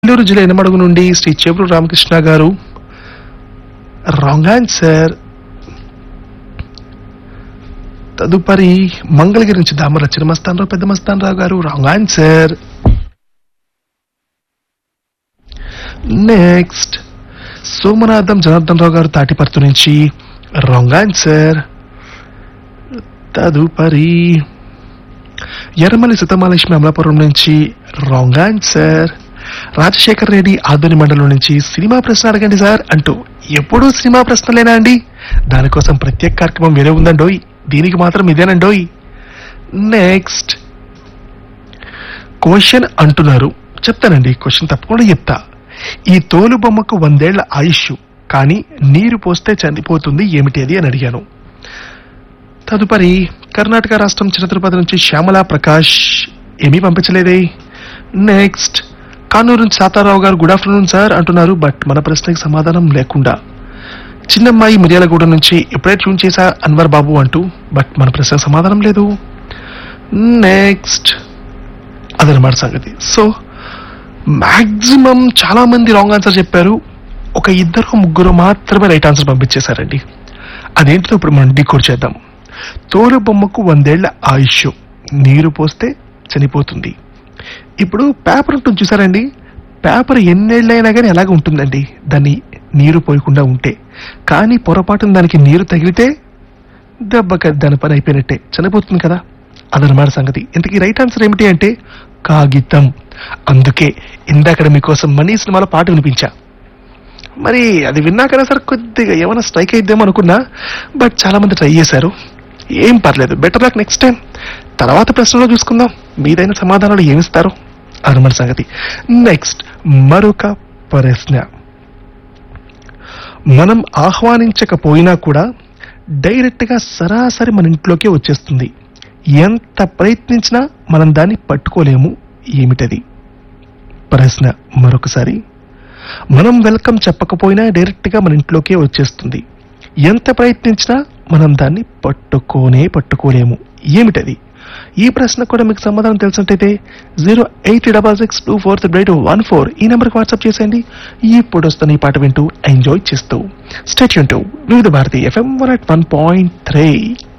నెల్లూరు జిల్లా ఎనమడుగు నుండి శ్రీ చేపూరు రామకృష్ణ గారు రాంగ్ ఆన్సర్ తదుపరి మంగళగిరి నుంచి దామర చిన్నమస్తానరావు పెద్ద మస్తానరావు గారు wrong answer next Somanatham Janardhan Rao గారు తాటిపర్తు నుంచి రాంగ్ ఆన్సర్ తదుపరి ఎర్రమల్లి సీతమాలక్ష్మి అమలాపురం నుంచి రాంగ్ ఆన్సర్ రాజశేఖర్ రెడ్డి ఆధుని మండలం నుంచి సినిమా ప్రశ్న అడగండి సార్ అంటూ ఎప్పుడూ సినిమా ప్రశ్నలేనా అండి దానికోసం ప్రత్యేక కార్యక్రమం వేరే ఉందండోయ్ దీనికి మాత్రం ఇదేనండోయ్ నెక్స్ట్ క్వశ్చన్ అంటున్నారు చెప్తానండి క్వశ్చన్ తప్పకుండా చెప్తా ఈ తోలు బొమ్మకు వందేళ్ల ఆయుష్ కానీ నీరు పోస్తే చనిపోతుంది ఏమిటి అది అని అడిగాను తదుపరి కర్ణాటక రాష్ట్రం చిన్న తిరుపతి నుంచి శ్యామలా ప్రకాష్ ఏమీ పంపించలేదే నెక్స్ట్ కానూరు నుంచి సాతారావు గారు గుడ్ ఆఫ్టర్నూన్ సార్ అంటున్నారు బట్ మన ప్రశ్నకి సమాధానం లేకుండా చిన్నమ్మాయి మిర్యాలగూడ నుంచి ఎప్పుడే ట్యూన్ చేశా అన్వర్ బాబు అంటూ బట్ మన ప్రశ్నకు సమాధానం లేదు నెక్స్ట్ అదనమాట సంగతి సో మాక్సిమం చాలా మంది రాంగ్ ఆన్సర్ చెప్పారు ఒక ఇద్దరు ముగ్గురు మాత్రమే రైట్ ఆన్సర్ పంపించేశారండి అదేంటిదో ఇప్పుడు మనం డీకోడ్ చేద్దాం తోలు బొమ్మకు వందేళ్ల ఆయుష్ నీరు పోస్తే చనిపోతుంది ఇప్పుడు పేపర్ ఉంటుంది చూసారండి పేపర్ ఎన్నేళ్ళైనా కానీ అలాగే ఉంటుందండి దాన్ని నీరు పోయకుండా ఉంటే కానీ పొరపాటున దానికి నీరు తగిలితే దెబ్బక దాని పని అయిపోయినట్టే చనిపోతుంది కదా అదనమాట సంగతి ఇంతకీ రైట్ ఆన్సర్ ఏమిటి అంటే కాగితం అందుకే ఇందాక మీకోసం మనీ సినిమాలో పాట వినిపించా మరి అది విన్నాకనే సరే కొద్దిగా ఏమైనా స్ట్రైక్ అయిద్దాం అనుకున్నా బట్ చాలా మంది ట్రై చేశారు ఏం పర్లేదు బెటర్ లక్ నెక్స్ట్ టైం తర్వాత ప్రశ్నలో చూసుకుందాం మీదైన సమాధానాలు ఏమిస్తారు అనమాట సంగతి నెక్స్ట్ మరొక ప్రశ్న మనం ఆహ్వానించకపోయినా కూడా డైరెక్ట్ గా సరాసరి మన ఇంట్లోకే వచ్చేస్తుంది ఎంత ప్రయత్నించినా మనం దాన్ని పట్టుకోలేము ఏమిటది ప్రశ్న మరొకసారి మనం వెల్కమ్ చెప్పకపోయినా డైరెక్ట్ గా మన ఇంట్లోకే వచ్చేస్తుంది ఎంత ప్రయత్నించినా మనం దాన్ని పట్టుకోనే పట్టుకోలేము ఏమిటది ఈ ప్రశ్న కూడా మీకు సమాధానం తెలిసినట్టయితే zero eight double six two four three eight one four ఈ నెంబర్కి వాట్సాప్ చేసేయండి ఇప్పుడు వస్తున్న ఈ పాట వింటూ ఎంజాయ్ చేస్తూ స్టేట్ వింటూ Vividh Bharati FM one at one point three